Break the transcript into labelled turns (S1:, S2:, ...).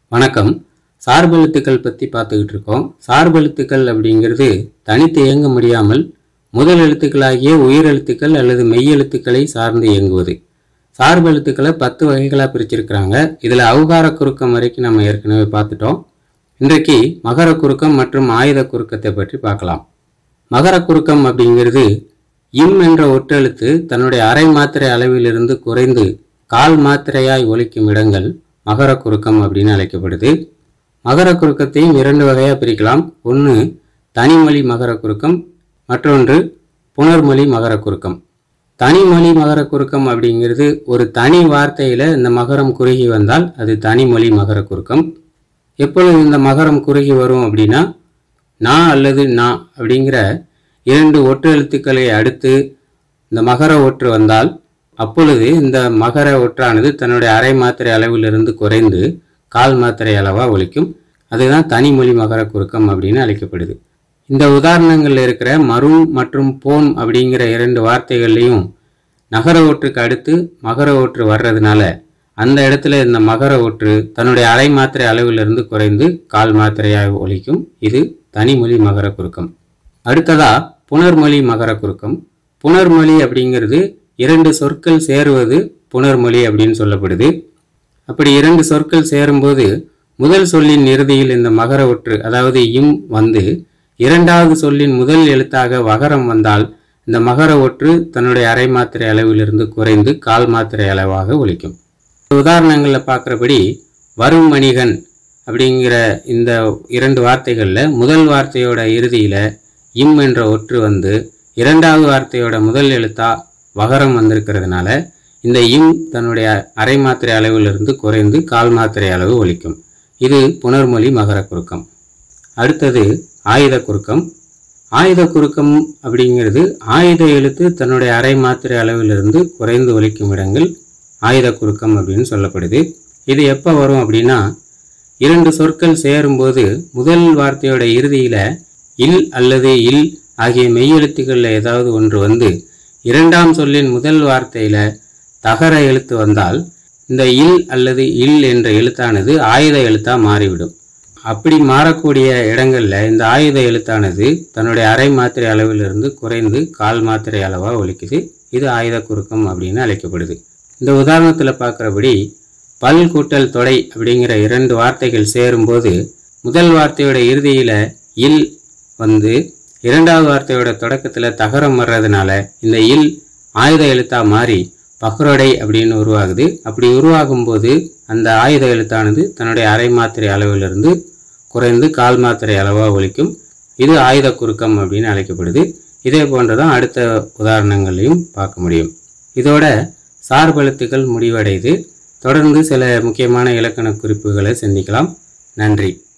S1: வணக்கம் சார்பெழுத்துக்கள் பற்றி பார்த்துக்கிட்டு இருக்கோம் சார்பெழுத்துக்கள் அப்படிங்கிறது தனித்து இயங்க முடியாமல் முதல் எழுத்துக்களாகிய உயிரெழுத்துக்கள் அல்லது மெய்யெழுத்துக்களை சார்ந்து இயங்குவது சார்பெழுத்துக்களை பத்து வகைகளாக பிரிச்சிருக்கிறாங்க இதில் அவுகார குறுக்கம் வரைக்கும் நம்ம ஏற்கனவே பார்த்துட்டோம் இன்றைக்கு மகர குறுக்கம் மற்றும் ஆயுத குறுக்கத்தை பற்றி பார்க்கலாம் மகர குறுக்கம் அப்படிங்கிறது இம் என்ற ஒற்றெழுத்து தன்னுடைய அரை மாத்திரை அளவிலிருந்து குறைந்து கால் மாத்திரையாய் ஒலிக்கும் இடங்கள் மகர குறுக்கம் அப்படின்னு அழைக்கப்படுது மகர குறுக்கத்தையும் இரண்டு வகையாக பிரிக்கலாம் ஒன்று தனிமொழி மகர குறுக்கம் மற்றொன்று புனர்மொழி மகர குறுக்கம் தனிமொழி மகர குறுக்கம் அப்படிங்கிறது ஒரு தனி வார்த்தையில் இந்த மகரம் குறுகி வந்தால் அது தனிமொழி மகர குறுக்கம் எப்பொழுது இந்த மகரம் குறுகி வரும் அப்படின்னா நா அல்லது நா அப்படிங்கிற இரண்டு ஒற்று எழுத்துக்களை அடுத்து இந்த மகர ஒற்று வந்தால் அப்பொழுது இந்த மகர ஒற்றானது தன்னுடைய அரை மாத்திரை அளவிலிருந்து குறைந்து கால் மாத்திரை அளவாக ஒலிக்கும் அதுதான் தனிமொழி மகர குறுக்கம் அப்படின்னு அழைக்கப்படுது இந்த உதாரணங்களில் இருக்கிற மரும் மற்றும் போன் அப்படிங்கிற இரண்டு வார்த்தைகள்லையும் நகர ஒற்றுக்கு அடுத்து மகர ஒற்று வர்றதுனால அந்த இடத்துல இந்த மகர ஒற்று தன்னுடைய அரை மாத்திரை அளவிலிருந்து குறைந்து கால் மாத்திரையாக ஒலிக்கும் இது தனிமொழி மகர குறுக்கம் அடுத்ததா புனர்மொழி மகர குறுக்கம் புனர்மொழி அப்படிங்கிறது இரண்டு சொற்கள் சேருவது புனர்மொழி அப்படின்னு சொல்லப்படுது அப்படி இரண்டு சொற்கள் சேரும்போது முதல் சொல்லின் இறுதியில் இந்த மகர ஒற்று அதாவது இம் வந்து இரண்டாவது சொல்லின் முதல் எழுத்தாக வகரம் வந்தால் இந்த மகர ஒற்று தன்னுடைய அரை மாத்திரை அளவிலிருந்து குறைந்து கால் மாத்திரை அளவாக ஒலிக்கும் உதாரணங்களில் பார்க்குறபடி வரும் மணிகன் அப்படிங்கிற இந்த இரண்டு வார்த்தைகளில் முதல் வார்த்தையோட இறுதியில் இம் என்ற ஒற்று வந்து இரண்டாவது வார்த்தையோட முதல் எழுத்தா வகரம் வந்திருக்கிறதுனால இந்த இம் தன்னுடைய அரை மாத்திரை அளவிலிருந்து குறைந்து கால் மாத்திரை அளவு ஒலிக்கும் இது புனர்மொழி மகர குறுக்கம் அடுத்தது ஆயுத குறுக்கம் ஆயுத குறுக்கம் அப்படிங்கிறது ஆயுத எழுத்து தன்னுடைய அரை மாத்திரை அளவிலிருந்து குறைந்து ஒலிக்கும் இடங்கள் ஆயுத குறுக்கம் அப்படின்னு சொல்லப்படுது இது எப்போ வரும் அப்படின்னா இரண்டு சொற்கள் சேரும்போது முதல் வார்த்தையோட இறுதியில் இல் அல்லது இல் ஆகிய மெய்யெழுத்துக்களில் ஏதாவது ஒன்று வந்து இரண்டாம் சொல்லின் முதல் வார்த்தையில் தகர எழுத்து வந்தால் இந்த இல் அல்லது இல் என்ற எழுத்தானது ஆயுத எழுத்தா மாறிவிடும் அப்படி மாறக்கூடிய இடங்கள்ல இந்த ஆயுத எழுத்தானது தன்னுடைய அரை மாத்திரை அளவிலிருந்து குறைந்து கால் மாத்திரை அளவாக ஒலிக்குது இது ஆயுத குறுக்கம் அப்படின்னு அழைக்கப்படுது இந்த உதாரணத்தில் பார்க்குறபடி பல் கூட்டல் தொடை அப்படிங்கிற இரண்டு வார்த்தைகள் சேரும்போது முதல் வார்த்தையோட இறுதியில் இல் வந்து இரண்டாவது வார்த்தையோட தொடக்கத்தில் தகரம் வர்றதுனால இந்த இல் ஆயுத எழுத்தா மாறி பக்ரோடை அப்படின்னு உருவாகுது அப்படி உருவாகும் போது அந்த ஆயுத எழுத்தானது தன்னுடைய அரை மாத்திரை அளவிலிருந்து குறைந்து கால் மாத்திரை அளவாக ஒலிக்கும் இது ஆயுத குறுக்கம் அப்படின்னு அழைக்கப்படுது இதே போன்றதான் அடுத்த உதாரணங்களையும் பார்க்க முடியும் இதோட சார்பெழுத்துக்கள் முடிவடைது தொடர்ந்து சில முக்கியமான இலக்கண குறிப்புகளை சிந்திக்கலாம் நன்றி